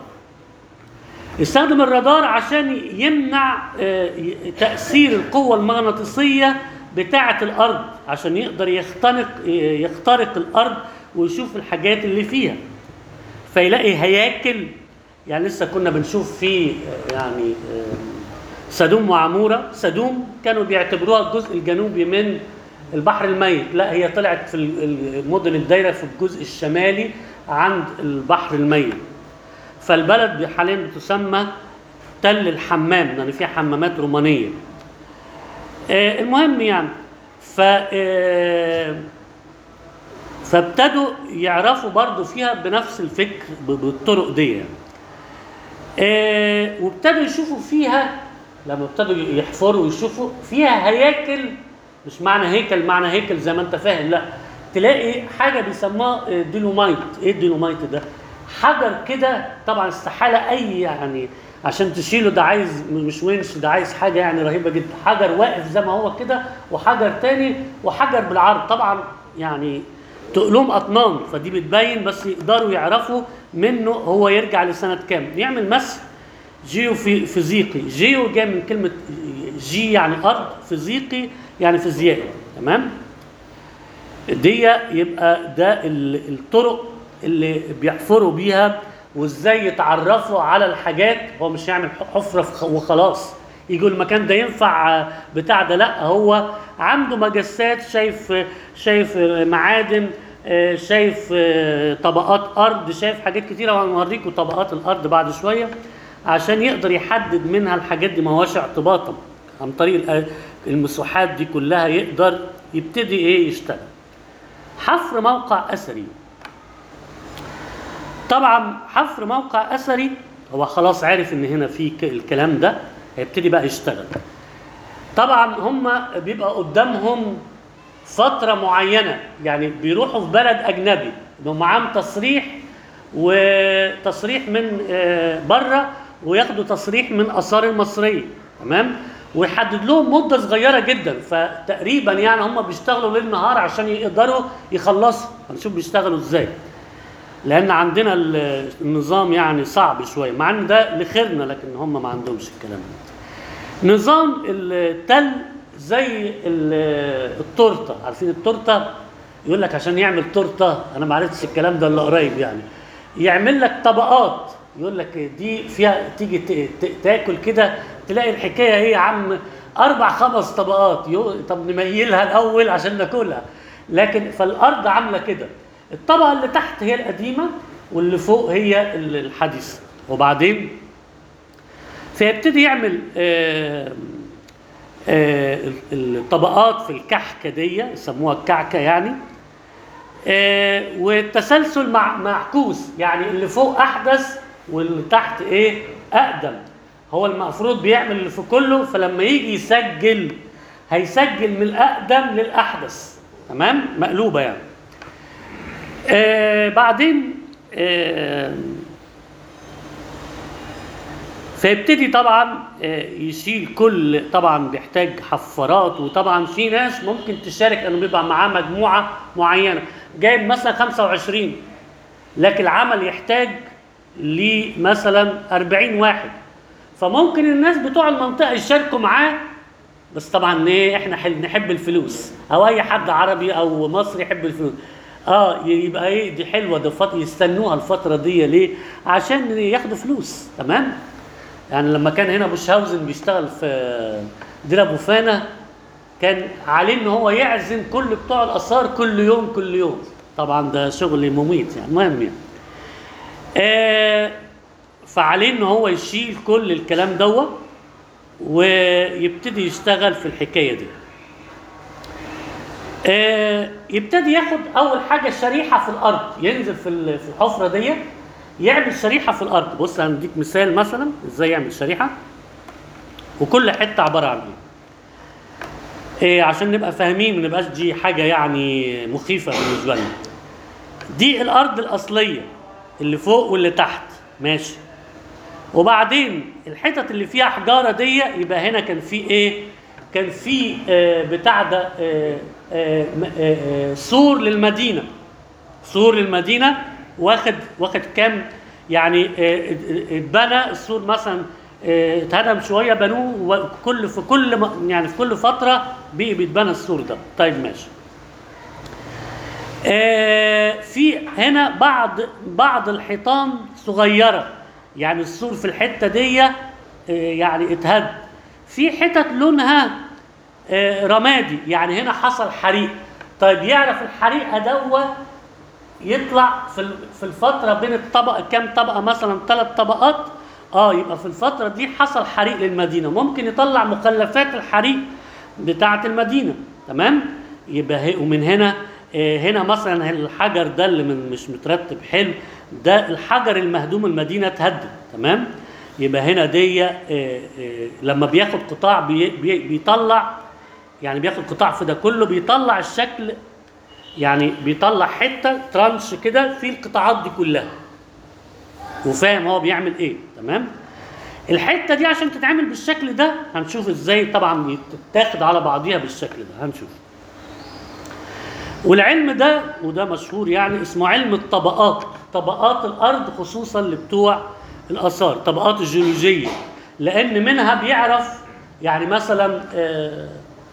A: يستخدم الرادار عشان يمنع آه، ي- تأثير القوة المغناطيسية بتاعة الأرض عشان يقدر يختنق يخترق الأرض ويشوف الحاجات اللي فيها فيلاقي هياكل يعني لسه كنا بنشوف في آه، يعني آه، سدوم وعمورة سدوم كانوا بيعتبروها الجزء الجنوبي من البحر الميت لا هي طلعت في ال- المدن الدايرة في الجزء الشمالي عند البحر الميت فالبلد حاليا بتسمى تل الحمام لان فيها حمامات رومانيه آه، المهم يعني ف آه، فابتدوا يعرفوا برضو فيها بنفس الفكر ب- بالطرق دي يعني. آه، وابتدوا يشوفوا فيها لما ابتدوا يحفروا ويشوفوا فيها هياكل مش معنى هيكل معنى هيكل زي ما انت فاهم لا تلاقي حاجه بيسموها آه، دينومايت ايه الدينومايت ده حجر كده طبعا استحاله اي يعني عشان تشيله ده عايز مش ونش ده عايز حاجه يعني رهيبه جدا حجر واقف زي ما هو كده وحجر تاني وحجر بالعرض طبعا يعني تقلهم اطنان فدي بتبين بس يقدروا يعرفوا منه هو يرجع لسنه كام يعمل مسح جيو في فيزيقي جيو جاي من كلمه جي يعني ارض فيزيقي يعني فيزيائي تمام دي يبقى ده ال- الطرق اللي بيحفروا بيها وازاي يتعرفوا على الحاجات هو مش يعمل حفره في- وخلاص يجوا المكان ده ينفع بتاع ده لا هو عنده مجسات شايف شايف معادن آه، شايف آه، طبقات ارض شايف حاجات كتيره وهنوريكم طبقات الارض بعد شويه عشان يقدر يحدد منها الحاجات دي ما هوش اعتباطا عن طريق الآ- المساحات دي كلها يقدر يبتدي ايه يشتغل حفر موقع اثري طبعا حفر موقع اثري هو خلاص عارف ان هنا في ك- الكلام ده هيبتدي بقى يشتغل طبعا هم بيبقى قدامهم فتره معينه يعني بيروحوا في بلد اجنبي يبقى معاهم تصريح وتصريح من آه، بره وياخدوا تصريح من اثار المصريه تمام ويحدد لهم مده صغيره جدا فتقريبا يعني هم بيشتغلوا ليل نهار عشان يقدروا يخلصوا هنشوف بيشتغلوا ازاي لان عندنا ال- النظام يعني صعب شويه مع ان ده لخيرنا لكن هم ما عندهمش الكلام ده نظام التل زي ال- التورته عارفين التورته يقول لك عشان يعمل تورته انا ما عرفتش الكلام ده الا قريب يعني يعمل لك طبقات يقول لك دي فيها تيجي ت- ت- تاكل كده تلاقي الحكايه ايه يا عم اربع خمس طبقات يو- طب نميلها الاول عشان ناكلها لكن فالارض عامله كده الطبقه اللي تحت هي القديمه واللي فوق هي ال- الحديثه وبعدين فيبتدي يعمل آه، آه، الطبقات في الكحكه دي يسموها الكعكه يعني آه، والتسلسل مع معكوس يعني اللي فوق احدث واللي تحت ايه اقدم هو المفروض بيعمل اللي في كله فلما يجي يسجل هيسجل من الاقدم للاحدث تمام مقلوبه يعني آه بعدين آه فيبتدي طبعا آه، يشيل كل طبعا بيحتاج حفارات وطبعا في ناس ممكن تشارك انه بيبقى معاه مجموعه معينه جايب مثلا 25 لكن العمل يحتاج لمثلا 40 واحد فممكن الناس بتوع المنطقه يشاركوا معاه بس طبعا ايه احنا حل نحب الفلوس او اي حد عربي او مصري يحب الفلوس اه يبقى ايه دي حلوه ده فت... يستنوها الفتره دي ليه عشان ياخدوا فلوس تمام يعني لما كان هنا بوشهاوزن بيشتغل في دير ابو فانا كان عليه ان هو يعزم كل بتوع الاثار كل يوم كل يوم طبعا ده شغل مميت يعني المهم يعني آه فعليه ان هو يشيل كل الكلام دوت ويبتدي يشتغل في الحكايه دي آه يبتدي ياخد اول حاجه شريحه في الارض ينزل في ال- في الحفره دي يعمل شريحه في الارض بص هنديك مثال مثلا ازاي يعمل شريحه وكل حته عباره عن ايه إيه عشان نبقى فاهمين ما نبقاش دي حاجه يعني مخيفه بالنسبه لنا دي الارض الاصليه اللي فوق واللي تحت ماشي وبعدين الحتت اللي فيها حجاره دي يبقى هنا كان في ايه كان في آه بتاع ده آه آه م- آه آه سور للمدينه سور للمدينه واخد واخد كام يعني آه، اتبنى السور مثلا آه، اتهدم شويه بنوه وكل في كل م- يعني في كل فتره بي- بيتبنى السور ده طيب ماشي آه، في هنا بعض بعض الحيطان صغيره يعني السور في الحته دي آه، يعني اتهد في حتت لونها آه، رمادي يعني هنا حصل حريق طيب يعرف الحريقه دوا يطلع في ال- في الفتره بين الطبقه كام طبقه مثلا ثلاث طبقات اه يبقى في الفتره دي حصل حريق للمدينه ممكن يطلع مخلفات الحريق بتاعه المدينه تمام يبقى هي ومن هنا آه هنا مثلا الحجر ده اللي من مش مترتب حلو ده الحجر المهدوم المدينه اتهدد تمام يبقى هنا دي آه آه لما بياخد قطاع بي بي بيطلع يعني بياخد قطاع في ده كله بيطلع الشكل يعني بيطلع حته ترانش كده فيه القطاعات دي كلها وفاهم هو بيعمل ايه تمام الحته دي عشان تتعمل بالشكل ده هنشوف ازاي طبعا تتاخد على بعضيها بالشكل ده هنشوف والعلم ده وده مشهور يعني اسمه علم الطبقات طبقات الارض خصوصا اللي بتوع الاثار طبقات الجيولوجيه لان منها بيعرف يعني مثلا آه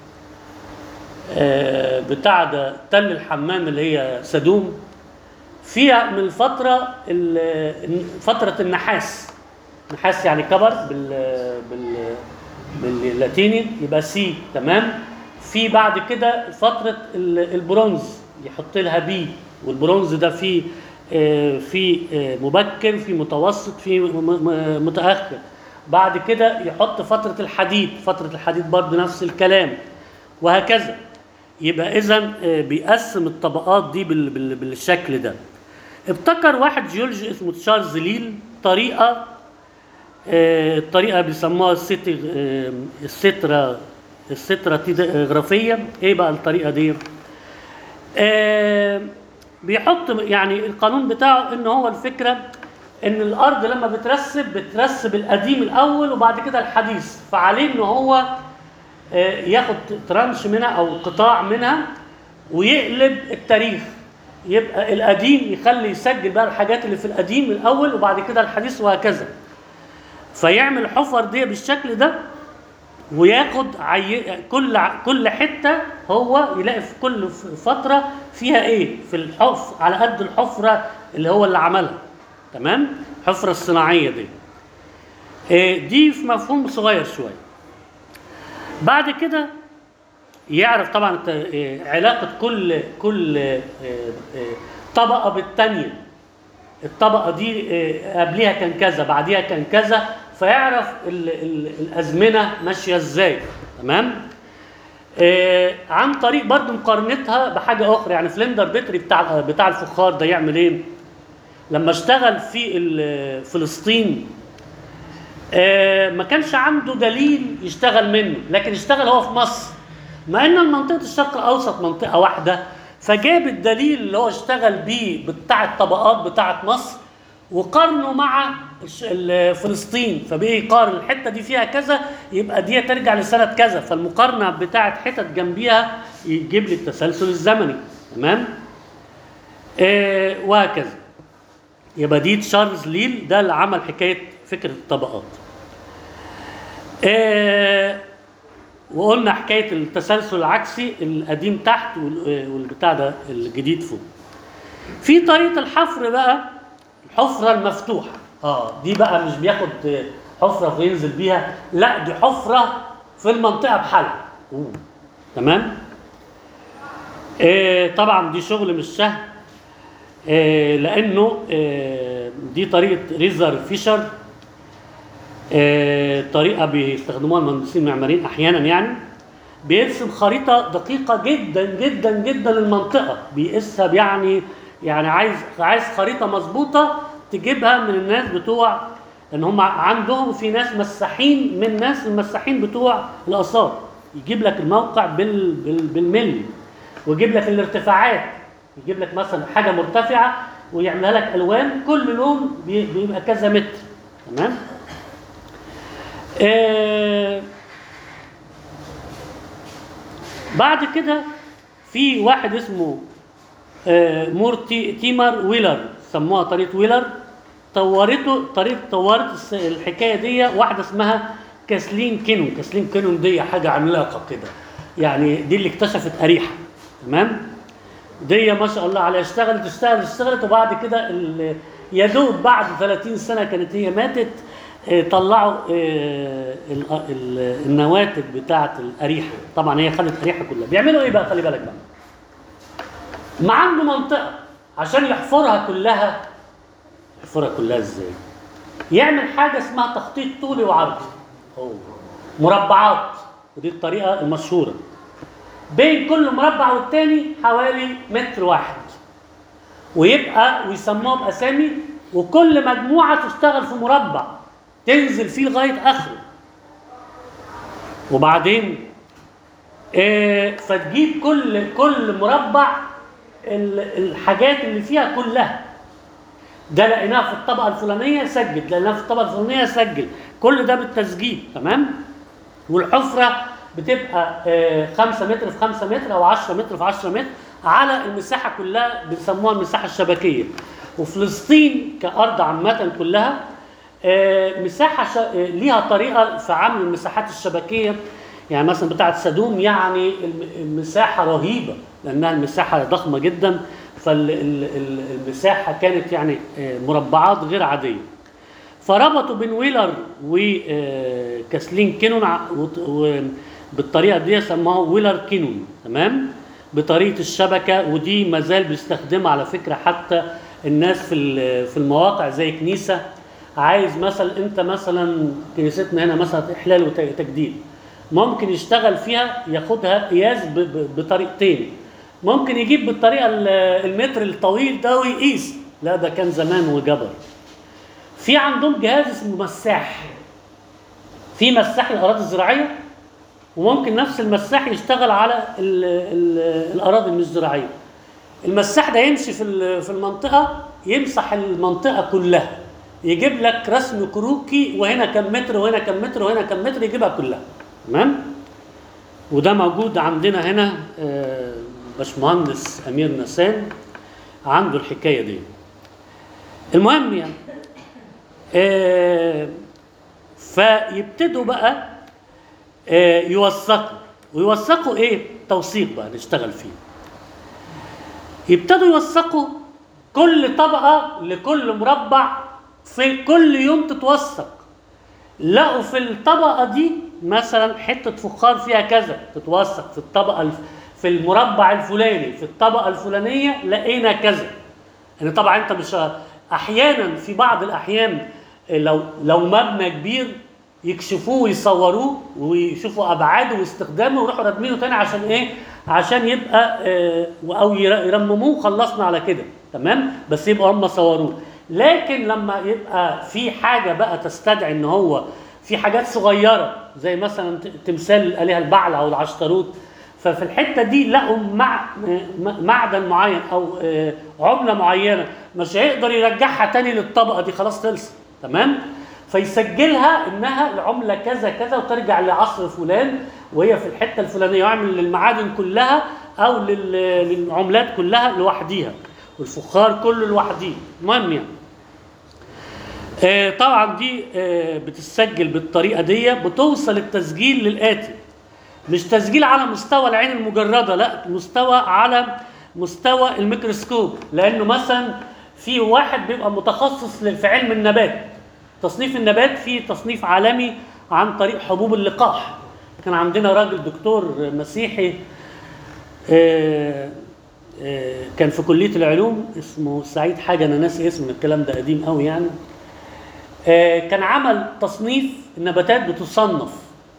A: آه، بتاع ده تل الحمام اللي هي سدوم فيها من الفترة ال- فترة النحاس نحاس يعني كبر بال بال باللاتيني يبقى سي تمام في بعد كده فترة ال- البرونز يحط لها بي والبرونز ده فيه آه، في آه، مبكر في متوسط في م- م- متأخر بعد كده يحط فترة الحديد فترة الحديد برضه نفس الكلام وهكذا يبقى اذا بيقسم الطبقات دي بال- بال- بالشكل ده ابتكر واحد جيولوجي اسمه تشارلز ليل طريقه آه، الطريقه بيسموها الستي آه، السترا الستراتيغرافيه ايه بقى الطريقه دي آه، بيحط يعني القانون بتاعه ان هو الفكره ان الارض لما بترسب بترسب القديم الاول وبعد كده الحديث فعليه ان هو آه، ياخد ترانش منها او قطاع منها ويقلب التاريخ يبقى القديم يخلي يسجل بقى الحاجات اللي في القديم الاول وبعد كده الحديث وهكذا فيعمل الحفر دي بالشكل ده وياخد عي... كل ع- كل حته هو يلاقي في كل ف- فتره فيها ايه في الحف على قد الحفره اللي هو اللي عملها تمام الحفره الصناعيه دي إيه دي في مفهوم صغير شويه بعد كده يعرف طبعا الت- إيه، علاقه كل كل إيه، إيه، طبقه بالثانيه الطبقه دي إيه، قبليها كان كذا بعديها كان كذا فيعرف ال ال الازمنه ماشيه ازاي تمام آه عن طريق برضو مقارنتها بحاجه اخرى يعني فلندر بيتري بتاع بتاع الفخار ده يعمل ايه لما اشتغل في ال- فلسطين آه ما كانش عنده دليل يشتغل منه لكن اشتغل هو في مصر مع ان منطقه الشرق الاوسط منطقه واحده فجاب الدليل اللي هو اشتغل بيه بتاع الطبقات بتاعه مصر وقارنه مع الش- ال- فلسطين فبقي يقارن الحته دي فيها كذا يبقى دي ترجع لسنه كذا فالمقارنه بتاعه حتت جنبيها يجيب لي التسلسل الزمني تمام آه وهكذا يبقى دي تشارلز ليل ده اللي عمل حكايه فكره الطبقات آه وقلنا حكايه التسلسل العكسي القديم تحت وال- والبتاع ده الجديد فوق في طريقه الحفر بقى الحفره المفتوحه اه دي بقى مش بياخد حفره وينزل بيها لا دي حفره في المنطقه بحالها أوه. تمام آه طبعا دي شغل مش سهل آه لانه آه دي طريقه ريزر فيشر آه طريقه بيستخدموها المهندسين المعماريين احيانا يعني بيرسم خريطه دقيقه جدا جدا جدا للمنطقه بيقيسها يعني يعني عايز عايز خريطه مظبوطه تجيبها من الناس بتوع ان هم عندهم في ناس مساحين من ناس المساحين بتوع الاثار يجيب لك الموقع بال بال بالملي ويجيب لك الارتفاعات يجيب لك مثلا حاجه مرتفعه ويعملها لك الوان كل لون بي- بيبقى كذا متر تمام آه بعد كده في واحد اسمه آه مورتي تيمر ويلر سموها طريقه ويلر طورته طريقه طورت الس- الحكايه دي واحده اسمها كاسلين كينون كاسلين كينون دي حاجه عملاقه كده يعني دي اللي اكتشفت اريحه تمام دي ما شاء الله عليها اشتغلت اشتغلت اشتغلت وبعد كده ال- يا دوب بعد 30 سنه كانت هي ماتت اه، طلعوا اه، ال- ال- النواتج بتاعه الاريحه طبعا هي خدت اريحه كلها بيعملوا ايه بقى خلي بالك بقى ما عنده منطقه عشان يحفرها كلها يحفرها كلها ازاي يعمل حاجه اسمها تخطيط طولي وعرضي أوه. مربعات ودي الطريقه المشهوره بين كل مربع والتاني حوالي متر واحد ويبقى ويسموها باسامي وكل مجموعه تشتغل في مربع تنزل فيه لغايه اخره وبعدين آه فتجيب كل كل مربع ال- الحاجات اللي فيها كلها ده لقيناها في الطبقه الفلانيه سجل لقيناها في الطبقه الفلانيه سجل كل ده بالتسجيل تمام والحفره بتبقى 5 متر في 5 متر او 10 متر في 10 متر على المساحه كلها بيسموها المساحه الشبكيه وفلسطين كارض عامه كلها آه، مساحه ش... آه، ليها طريقه في عمل المساحات الشبكيه يعني مثلا بتاعه سدوم يعني الم- المساحه رهيبه لانها المساحه ضخمه جدا فالمساحه كانت يعني آه، مربعات غير عاديه فربطوا بين ويلر وكاسلين كينون ع- وط- و- بالطريقه دي سموها ويلر كينون تمام بطريقه الشبكه ودي ما زال بيستخدمها على فكره حتى الناس في ال- في المواقع زي كنيسه عايز مثلا انت مثلا كنيستنا هنا مثلا احلال وتجديد ممكن يشتغل فيها ياخدها قياس ب- ب- بطريقتين ممكن يجيب بالطريقه ال- المتر الطويل ده ويقيس لا ده كان زمان وجبر في عندهم جهاز اسمه مساح في مساح الاراضي الزراعيه وممكن نفس المساح يشتغل على ال ال الاراضي مش الزراعيه المساح ده يمشي في ال- في المنطقه يمسح المنطقه كلها يجيب لك رسم كروكي وهنا كم متر وهنا كم متر وهنا كم متر يجيبها كلها تمام وده موجود عندنا هنا آه، باشمهندس امير نسان عنده الحكايه دي المهم يعني آه، فيبتدوا بقى آه، يوثقوا ويوثقوا ايه توثيق بقى نشتغل فيه يبتدوا يوثقوا كل طبقه لكل مربع في كل يوم تتوثق لقوا في الطبقه دي مثلا حته فخار فيها كذا تتوثق في الطبقه الف... في المربع الفلاني في الطبقه الفلانيه لقينا كذا يعني طبعا انت مش احيانا في بعض الاحيان لو لو مبنى كبير يكشفوه ويصوروه ويشوفوا ابعاده واستخدامه ويروحوا رادمينه تاني عشان ايه؟ عشان يبقى آه، او ير- يرمموه خلصنا على كده تمام؟ بس يبقى هم صوروه لكن لما يبقى في حاجه بقى تستدعي ان هو في حاجات صغيره زي مثلا ت- تمثال الالهه البعل او العشتروت ففي الحته دي لقوا مع م- معدن معين او آه، عمله معينه مش هيقدر يرجعها تاني للطبقه دي خلاص خلصت تمام فيسجلها انها العمله كذا كذا وترجع لعصر فلان وهي في الحته الفلانيه ويعمل للمعادن كلها او لل- للعملات كلها لوحديها والفخار كله لوحديه المهم يعني آه، طبعا دي آه، بتسجل بالطريقه دي بتوصل التسجيل للاتي مش تسجيل على مستوى العين المجرده لا مستوى على مستوى الميكروسكوب لانه مثلا في واحد بيبقى متخصص ل- في علم النبات تصنيف النبات في تصنيف عالمي عن طريق حبوب اللقاح كان عندنا راجل دكتور مسيحي آه، آه، كان في كليه العلوم اسمه سعيد حاجه انا ناسي اسمه الكلام ده قديم قوي يعني آه، كان عمل تصنيف النباتات بتصنف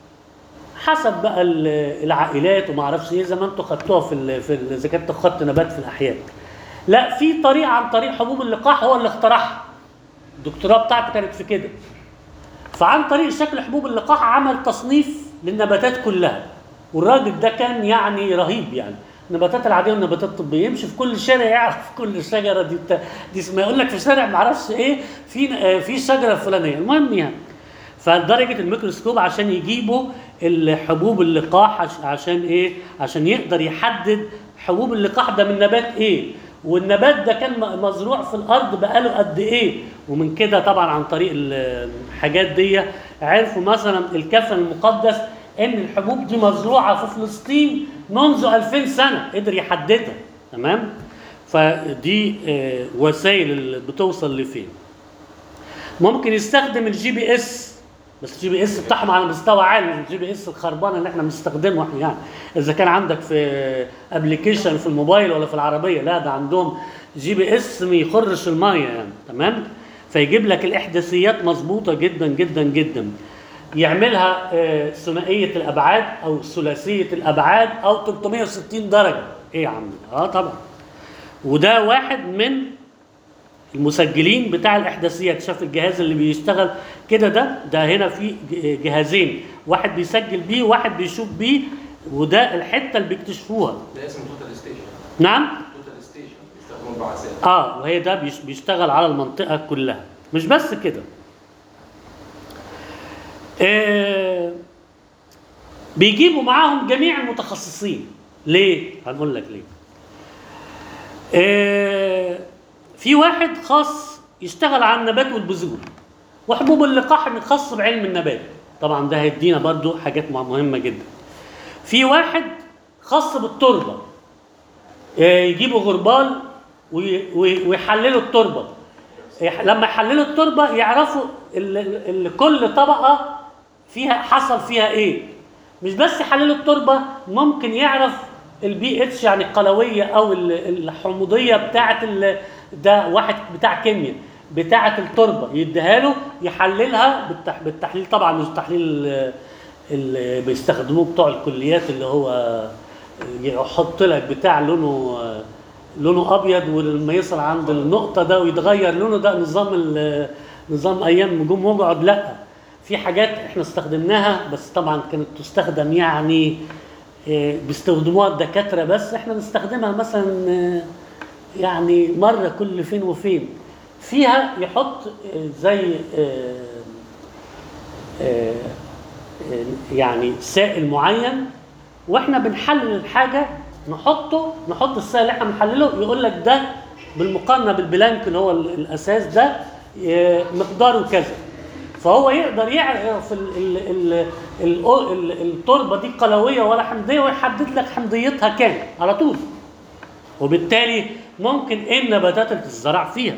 A: حسب بقى ال- العائلات وما اعرفش ايه زي ما انتوا خدتوها في ال- في ال- اذا كنت خدت نبات في الاحياء لا في طريقه عن طريق حبوب اللقاح هو اللي اخترعها الدكتوراه بتاعته كانت في كده فعن طريق شكل حبوب اللقاح عمل تصنيف للنباتات كلها والراجل ده كان يعني رهيب يعني النباتات العاديه والنباتات الطبيه يمشي في كل شارع يعرف كل شجره دي بتا... دي اسمها يقول لك في شارع ما اعرفش ايه في آه، في شجره فلانيه المهم يعني فدرجه الميكروسكوب عشان يجيبوا الحبوب اللقاح عش- عشان ايه عشان يقدر يحدد حبوب اللقاح ده من نبات ايه والنبات ده كان م- مزروع في الارض بقاله قد ايه ومن كده طبعا عن طريق ال- الحاجات دي عرفوا مثلا الكفن المقدس ان الحبوب دي مزروعه في فلسطين منذ 2000 سنه قدر يحددها تمام فدي آه، وسائل اللي بتوصل لفين ممكن يستخدم الجي بي اس بس الجي بي اس بتاعهم على مستوى عالي الجي بي اس الخربان اللي احنا بنستخدمه احنا يعني اذا كان عندك في ابلكيشن في الموبايل ولا في العربيه لا ده عندهم جي بي اس ما يخرش الميه يعني تمام فيجيب لك الاحداثيات مظبوطه جدا جدا جدا يعملها آه، ثنائيه الابعاد او ثلاثيه الابعاد او 360 درجه ايه يا عم اه طبعا وده واحد من المسجلين بتاع الاحداثيات شاف الجهاز اللي بيشتغل كده ده ده هنا في ج- جهازين واحد بيسجل بيه وواحد بيشوف بيه وده الحته اللي بيكتشفوها
B: ده اسمه توتال ستيشن
A: نعم
B: توتال ستيشن بيستخدموا البعثات
A: اه وهي ده بيش- بيشتغل على المنطقه كلها مش بس كده آه بيجيبوا معاهم جميع المتخصصين ليه هنقول لك ليه آه في واحد خاص يشتغل على النبات والبذور وحبوب اللقاح خاص بعلم النبات طبعا ده هيدينا برضو حاجات مهمه جدا في واحد خاص بالتربه آه، يجيبوا غربال وي- وي- ويحللوا التربه يح- لما يحللوا التربه يعرفوا ال- ال- ال- كل طبقه فيها حصل فيها ايه مش بس يحللوا التربه ممكن يعرف البي اتش يعني القلويه او ال- الحموضيه بتاعه ال- ده واحد بتاع كيمياء بتاعه التربه يديها له يحللها بالتح- بالتحليل طبعا مش تحليل ال- اللي بيستخدموه بتوع الكليات اللي هو يحط لك بتاع لونه لونه ابيض ولما يصل عند النقطه ده ويتغير لونه ده نظام ال- نظام ايام نجوم وجعد لا في حاجات احنا استخدمناها بس طبعا كانت تستخدم يعني آه، بيستخدموها الدكاتره بس احنا بنستخدمها مثلا آه، يعني مره كل فين وفين فيها يحط آه، زي آه، آه، آه، يعني سائل معين واحنا بنحلل الحاجه نحطه نحط السائل اللي احنا بنحلله يقول لك ده بالمقارنه بالبلانك اللي هو ال- الاساس ده آه، مقداره كذا فهو يقدر يعرف ال ال ال ال ال التربه دي قلويه ولا حمضيه ويحدد لك حمضيتها كام على طول وبالتالي ممكن ايه النباتات اللي تتزرع فيها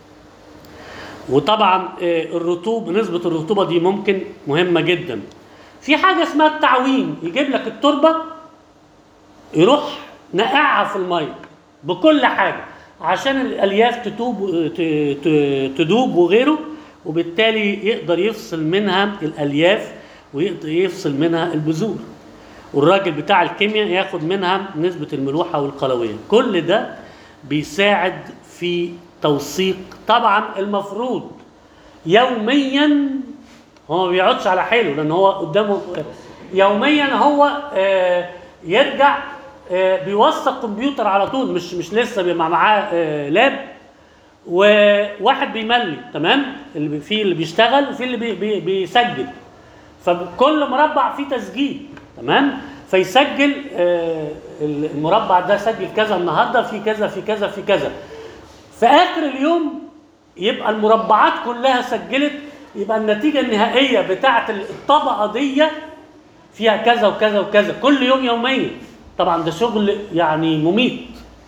A: وطبعا آه، الرطوبه نسبه الرطوبه دي ممكن مهمه جدا في حاجه اسمها التعويم يجيب لك التربه يروح نقعها في الميه بكل حاجه عشان الالياف تتوب ت- ت- تدوب وغيره وبالتالي يقدر يفصل منها الالياف ويقدر يفصل منها البذور والراجل بتاع الكيمياء ياخد منها نسبة الملوحة والقلوية كل ده بيساعد في توثيق طبعا المفروض يوميا هو ما بيقعدش على حيله لان هو قدامه يوميا هو آه، يرجع آه، بيوثق كمبيوتر على طول مش مش لسه بيبقى معاه آه، لاب وواحد بيملي تمام اللي بي- في اللي بيشتغل وفي اللي بي بي بيسجل فكل مربع فيه تسجيل تمام فيسجل آه، المربع ده سجل كذا النهارده في كذا في كذا في كذا في اخر اليوم يبقى المربعات كلها سجلت يبقى النتيجه النهائيه بتاعه الطبقه دي فيها كذا وكذا وكذا كل يوم يوميا طبعا ده شغل يعني مميت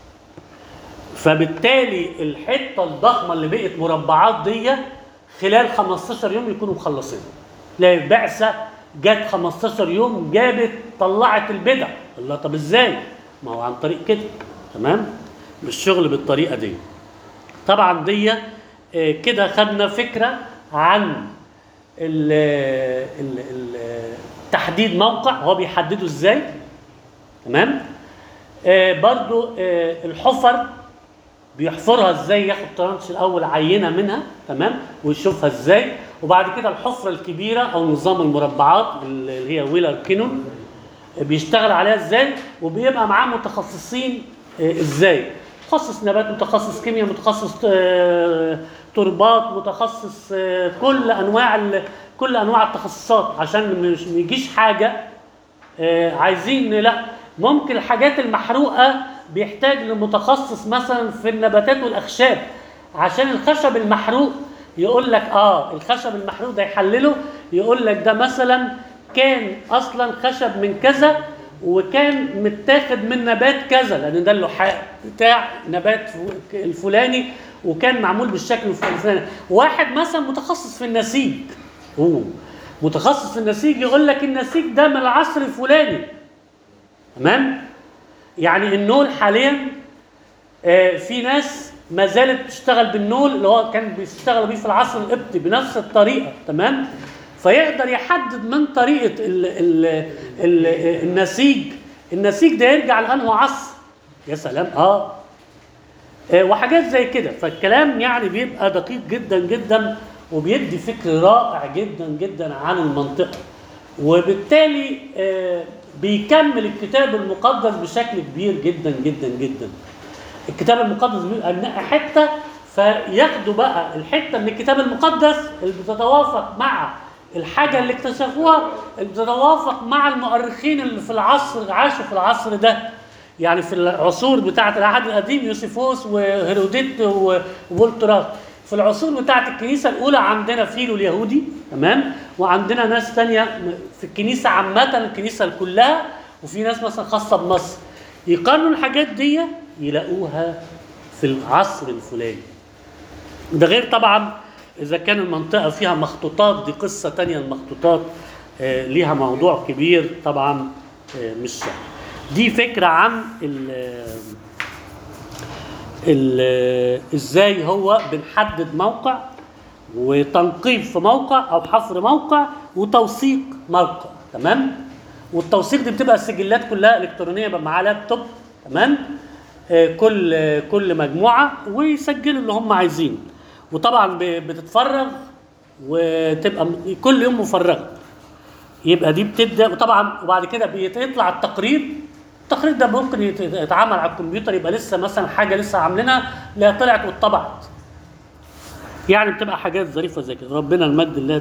A: فبالتالي الحته الضخمه اللي بقت مربعات دي خلال 15 يوم يكونوا مخلصين تلاقي البعثه جت 15 يوم جابت طلعت البدع الله طب ازاي ما هو عن طريق كده تمام مش شغل بالطريقه دي طبعا دي آه، كده خدنا فكره عن ال ال ال تحديد موقع هو بيحدده ازاي تمام آه برضو آه الحفر بيحفرها ازاي ياخد ترانش الاول عينه منها تمام ويشوفها ازاي وبعد كده الحفره الكبيره او نظام المربعات اللي هي ويلر كينون بيشتغل عليها ازاي وبيبقى معاه متخصصين آه، ازاي متخصص نبات متخصص كيمياء متخصص آه، تربات متخصص آه، كل انواع ال- كل انواع التخصصات عشان مش ما يجيش حاجه آه، عايزين لا ممكن الحاجات المحروقه بيحتاج لمتخصص مثلا في النباتات والاخشاب عشان الخشب المحروق يقول لك اه الخشب المحروق ده يحلله يقول لك ده مثلا كان اصلا خشب من كذا وكان متاخد من نبات كذا لان ده اللحاء بتاع نبات ف- الفلاني وكان معمول بالشكل الفلاني واحد مثلا متخصص في النسيج هو متخصص في النسيج يقول لك النسيج ده من العصر الفلاني تمام يعني النول حاليا آه، في ناس ما زالت بتشتغل بالنول اللي هو كان بيشتغلوا بيه في العصر القبطي بنفس الطريقه تمام فيقدر يحدد من طريقه ال ال ال النسيج النسيج ده يرجع لانه عصر يا سلام اه آه، وحاجات زي كده فالكلام يعني بيبقى دقيق جدا جدا وبيدي فكر رائع جدا جدا عن المنطقه وبالتالي آه، بيكمل الكتاب المقدس بشكل كبير جدا جدا جدا الكتاب المقدس بيبقى منقي حته فياخدوا بقى الحته من الكتاب المقدس اللي بتتوافق مع الحاجه اللي اكتشفوها اللي بتتوافق مع المؤرخين اللي في العصر عاشوا في العصر ده يعني في العصور بتاعه العهد القديم يوسيفوس وهيروديت وفولتراس في العصور بتاعه الكنيسه الاولى عندنا فيلو اليهودي تمام وعندنا ناس تانية في الكنيسه عامه الكنيسه كلها وفي ناس مثلا خاصه بمصر يقارنوا الحاجات دي يلاقوها في العصر الفلاني ده غير طبعا اذا كان المنطقه فيها مخطوطات دي قصه تانية المخطوطات آه، ليها موضوع كبير طبعا آه، مش سهل دي فكره عن ال ال ازاي هو بنحدد موقع وتنقيب في موقع او حفر موقع وتوثيق موقع تمام والتوثيق دي بتبقى السجلات كلها الكترونيه يبقى معاه لابتوب تمام آه، كل آه، كل مجموعه ويسجلوا اللي هم عايزينه وطبعا ب- بتتفرغ وتبقى م- كل يوم مفرغه يبقى دي بتبدا وطبعا وبعد كده بيطلع التقرير التقرير ده ممكن يت- يتعمل على الكمبيوتر يبقى لسه مثلا حاجه لسه عاملينها لا طلعت واتطبعت يعني بتبقى حاجات ظريفه زي كده ربنا المجد الله